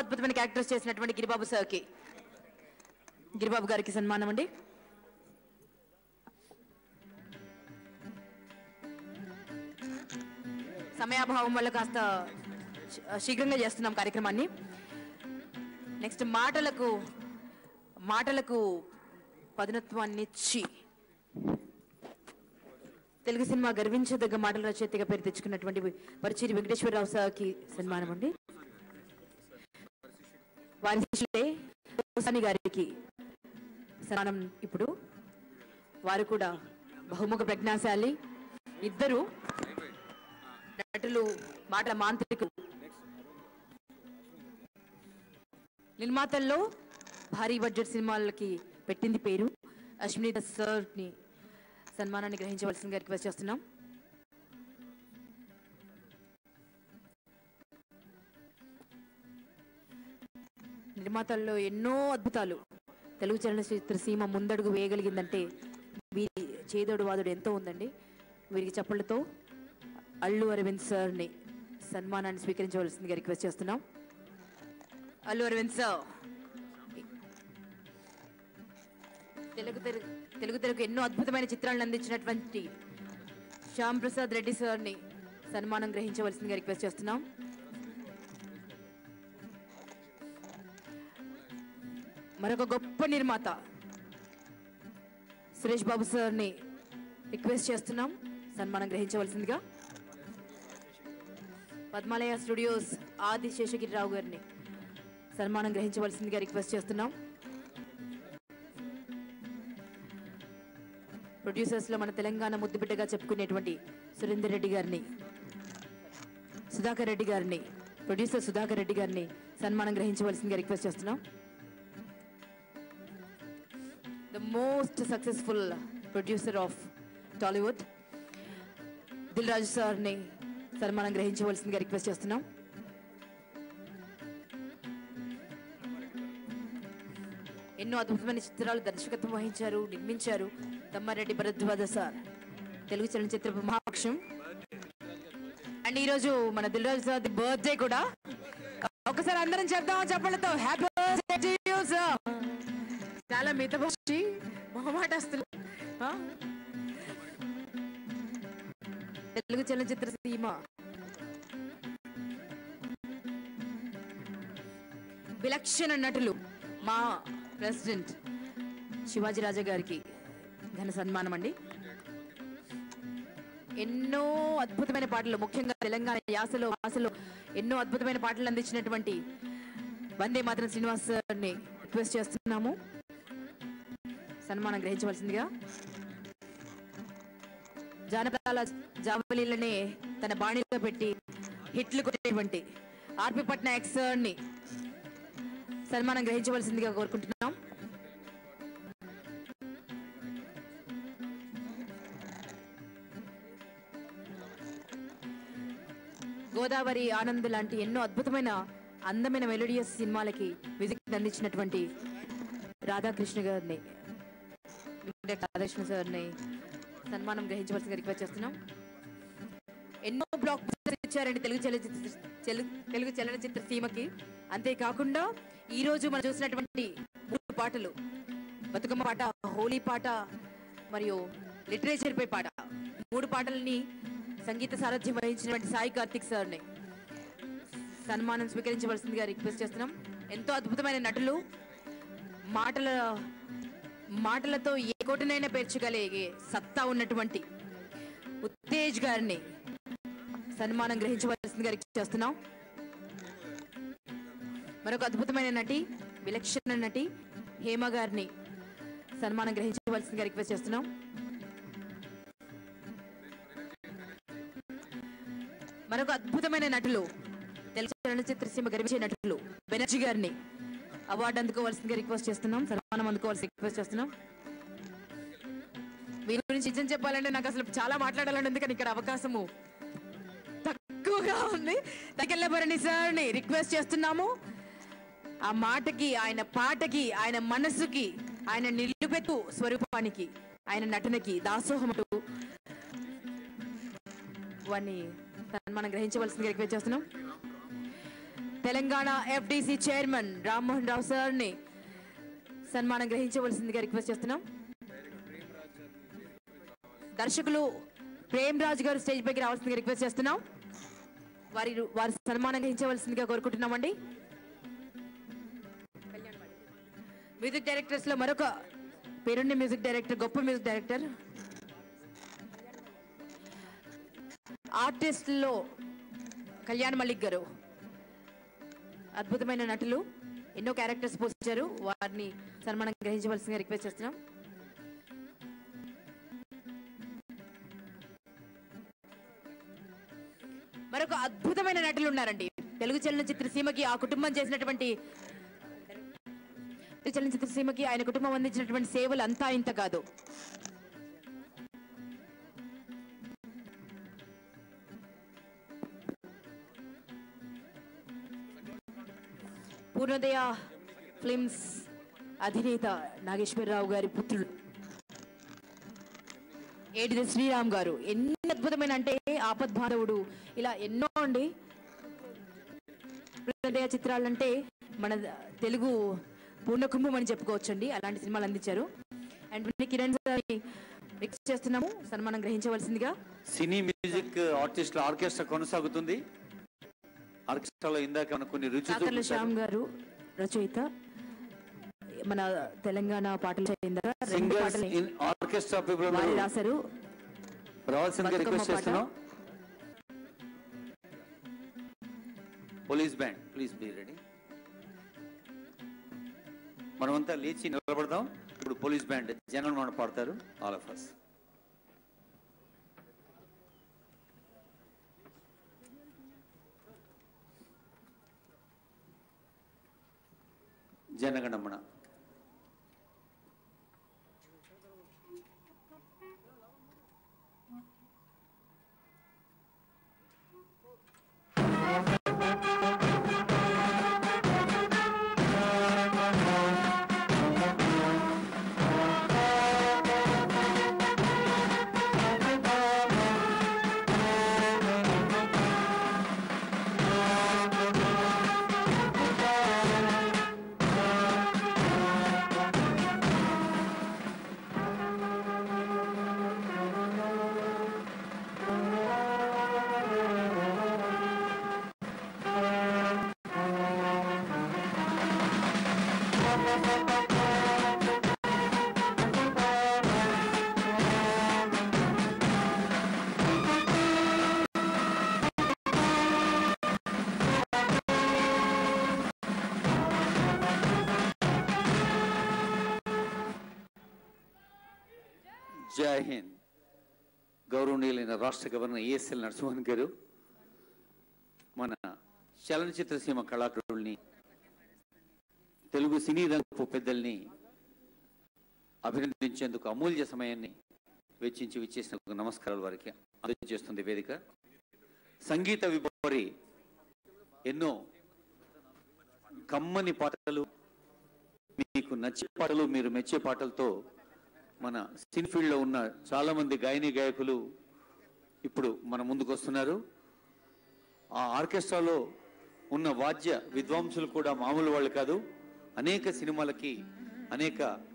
అద్భుతమైన క్యారెక్టర్స్ చేసినటువంటి గిరిబాబు సార్కి గిరిబాబు గారికి సన్మానం అండి సమయాభావం వల్ల కాస్త శీ- శీఘ్రంగా చేస్తున్నాం కార్యక్రమాన్ని నెక్స్ట్ మాటలకు మాటలకు పదునత్వాన్ని ఇచ్చి తెలుగు సినిమా గర్వించదగ్గ మాటల రచయితగా పేరు తెచ్చుకున్నటువంటి పరిచిరి వెంకటేశ్వరరావు సార్కి సన్మానం అండి వారి శిష్యులే హుసాని గారికి సన్మానం ఇప్పుడు వారు కూడా బహుముఖ ప్రజ్ఞాశాలి ఇద్దరు నటులు మాటల మాంత్రికులు నిర్మాతల్లో భారీ బడ్జెట్ సినిమాలకి పెట్టింది పేరు అశ్విని దత్ సార్ ని సన్మానాన్ని గ్రహించవలసిందిగా రిక్వెస్ట్ చేస్తున్నాం నిర్మాతల్లో ఎన్నో అద్భుతాలు తెలుగు చలనచిత్ర సీమ ముందడుగు వేయగలిగిందంటే వీరి చేదోడు వాదుడు ఎంతో ఉందండి వీరికి చప్పళ్ళతో అల్లు అరవింద్ సార్ని సన్మానాన్ని స్వీకరించవలసిందిగా రిక్వెస్ట్ చేస్తున్నాం అల్లు అరవింద్ సార్ తెలుగు తెలు- తెలుగు తెలుగు ఎన్నో అద్భుతమైన చిత్రాలను అందించినటువంటి శ్యామ్ ప్రసాద్ రెడ్డి సార్ని సన్మానం గ్రహించవలసిందిగా రిక్వెస్ట్ చేస్తున్నాం మరొక గొప్ప నిర్మాత సురేష్ బాబు సార్ని రిక్వెస్ట్ చేస్తున్నాం సన్మానం గ్రహించవలసిందిగా పద్మాలయ స్టూడియోస్ ఆది శేషగిరిరావు గారిని సన్మానం గ్రహించవలసిందిగా రిక్వెస్ట్ చేస్తున్నాం ప్రొడ్యూసర్స్ లో మన తెలంగాణ ముద్దుబిడ్డగా చెప్పుకునేటువంటి సురేందర్ రెడ్డి గారిని సుధాకర్ రెడ్డి గారిని ప్రొడ్యూసర్ సుధాకర్ రెడ్డి గారిని సన్మానం గ్రహించవలసిందిగా రిక్వెస్ట్ చేస్తున్నాం the most successful producer of Tollywood Dil Raju సార్ని సన్మానం గ్రహించవలసిందిగా రిక్వెస్ట్ చేస్తున్నాం ఎన్నో అద్భుతమైన చిత్రాలు దర్శకత్వం వహించారు నిర్మించారు తమ్మారెడ్డి భరద్వాజ సార్ తెలుగు చలనచిత్ర మహాపక్షం అండ్ ఈ రోజు మన దిల్ రాజు సార్ బర్త్డే కూడా ఒకసారి అందరం చెప్దాం చెప్పలతో హ్యాపీ బర్త్డే సార్ చాలా మితభాషి మొహమాటస్తులు ఆ? తెలుగు చలనచిత్ర సీమ విలక్షణ నటులు మా ప్రెసిడెంట్ శివాజీ రాజా గారికి ఘన సన్మానం అండి ఎన్నో అద్భుతమైన పాటలు ముఖ్యంగా తెలంగాణ యాసలో భాషలో ఎన్నో అద్భుతమైన పాటలు అందించినటువంటి వందే మాత్రం శ్రీనివాస్ సార్ని రిక్వెస్ట్ చేస్తున్నాము సన్మానం గ్రహించవలసిందిగా జానపదాల జావలీలనే తన బాణిగా పెట్టి హిట్లు కొట్టేటువంటి ఆర్పి పట్నాయక్ సార్ని సన్మానం గ్రహించవలసిందిగా కోరుకుంటున్నాం గోదావరి ఆనంద్ లాంటి ఎన్నో అద్భుతమైన అందమైన మెలోడియస్ సినిమాలకి మ్యూజిక్ అందించినటువంటి రాధాకృష్ణ గారిని రాధాకృష్ణ సార్ని సన్మానం గ్రహించవలసిందిగా రిక్వెస్ట్ చేస్తున్నాం ఎన్నో బ్లాక్ బస్టర్స్ ఇచ్చారండి తెలుగు చలనచిత్ర చెలు- తెలుగు చలనచిత్ర సీమకి అంతేకాకుండా ఈ రోజు మనం చూసినటువంటి మూడు పాటలు బతుకమ్మ పాట హోలీ పాట మరియు లిటరేచర్ పై పాట మూడు పాటలని సంగీత సారథ్యం వహించినటువంటి సాయి కార్తిక్ సార్ని సన్మానం స్వీకరించవలసిందిగా రిక్వెస్ట్ చేస్తున్నాం ఎంతో అద్భుతమైన నటులు మాటల మాటలతో ఏ కోటనైనా పేర్చగలిగే సత్తా ఉన్నటువంటి ఉత్తేజ్ గారిని సన్మానం గ్రహించవలసిందిగా రిక్వెస్ట్ చేస్తున్నాం మరొక అద్భుతమైన నటి విలక్షణ నటి హేమ గారిని సన్మానం గ్రహించవలసిందిగా రిక్వెస్ట్ చేస్తున్నాం మరొక అద్భుతమైన నటులు తెలుగు చలనచిత్ర సీమ గర్వించే నటులు బెనర్జీ గారిని అవార్డు అందుకోవాల్సిందిగా రిక్వెస్ట్ చేస్తున్నాం సన్మానం అందుకోవాల్సి రిక్వెస్ట్ చేస్తున్నాం వీరి గురించి నిజం చెప్పాలంటే నాకు అసలు చాలా మాట్లాడాలని ఉంది కానీ ఇక్కడ అవకాశము తక్కువగా ఉంది తకెళ్ళబరణి సార్ని రిక్వెస్ట్ చేస్తున్నాము ఆ మాటకి ఆయన పాటకి ఆయన మనసుకి ఆయన నిలుపెత్తు స్వరూపానికి ఆయన నటనకి దాసోహముడు వారిని సన్మానం గ్రహించవలసిందిగా రిక్వెస్ట్ చేస్తున్నాం తెలంగాణ ఎఫ్డిసి చైర్మన్ రామ్మోహన్ రావు సార్ని సన్మానం గ్రహించవలసిందిగా రిక్వెస్ట్ చేస్తున్నాం దర్శకులు ప్రేమ్ రాజ్ గారు స్టేజ్ పైకి రావాల్సిందిగా రిక్వెస్ట్ చేస్తున్నాం వారి వారి సన్మానం గ్రహించవలసిందిగా కోరుకుంటున్నామండి మ్యూజిక్ డైరెక్టర్స్ లో మరొక పేరుండి మ్యూజిక్ డైరెక్టర్ గొప్ప మ్యూజిక్ డైరెక్టర్ ఆర్టిస్ట్లో కళ్యాణ్ మల్లిక్ గారు అద్భుతమైన నటులు ఎన్నో క్యారెక్టర్స్ పోషించారు వారిని సన్మానం గ్రహించవలసిందిగా రిక్వెస్ట్ చేస్తున్నాం మరొక అద్భుతమైన నటులు ఉన్నారండి తెలుగు చలనచిత్ర సీమకి ఆ కుటుంబం చేసినటువంటి తెలుగు చలనచిత్ర సీమకి ఆయన కుటుంబం అందించినటువంటి సేవలు అంతా ఇంత కాదు పూర్ణోదయ ఫిల్మ్స్ అధినేత నాగేశ్వరరావు గారి పుత్రుడు ఏడిద శ్రీరామ్ గారు ఎన్ని అద్భుతమైన అంటే ఆపద్ బాంధవుడు ఇలా ఎన్నో అండి పూర్ణోదయ చిత్రాలంటే మన తెలుగు పూర్ణకుంభం అని చెప్పుకోవచ్చండి అలాంటి సినిమాలు అందించారు అండ్ కిరణ్ సార్ రిక్వెస్ట్ చేస్తున్నాము సన్మానం గ్రహించవలసిందిగా సినీ మ్యూజిక్ ఆర్టిస్టుల ఆర్కెస్ట్రా కొనసాగుతుంది ఆర్కెస్ట్రాలో ఇందాక మనం కొన్ని రుచి కాకర్ల శ్యామ్ గారు రచయిత మన తెలంగాణ పాటలు చేయిందర రెండు సింగర్స్ పాటలు ఇన్ ఆర్కెస్ట్రా పీపుల్ వారి రాశారు రావాల్సిందిగా బతుకమ్మ రిక్వెస్ట్ పాట. చేస్తున్నాం police band please be ready మనమంతా లేచి నిలబడదాం ఇప్పుడు పోలీస్ బ్యాండ్ జనం మన పాడతారు ఆల్ ఆఫ్ అస్ జనగణమన జై హింద్ గౌరవనీయులైన రాష్ట్ర గవర్నర్ ఏఎస్ఎల్ నరసింహన్ గారు మన చలనచిత్ర సీమ కళాకారుల్ని తెలుగు సినీ రంగపు పెద్దల్ని అభినందించేందుకు అమూల్య సమయాన్ని వెచ్చించి విచ్చేసినందుకు నమస్కారాలు వారికి అందజేస్తుంది వేదిక సంగీత విభోరి ఎన్నో కమ్మని పాటలు మీకు నచ్చే పాటలు మీరు మెచ్చే పాటలతో మన సినీ ఫీల్డ్లో ఉన్న చాలా మంది గాయని గాయకులు ఇప్పుడు మన ముందుకు వస్తున్నారు ఆ ఆర్కెస్ట్రాలో ఉన్న వాద్య విద్వాంసులు కూడా మామూలు వాళ్ళు కాదు అనేక సినిమాలకి అనేక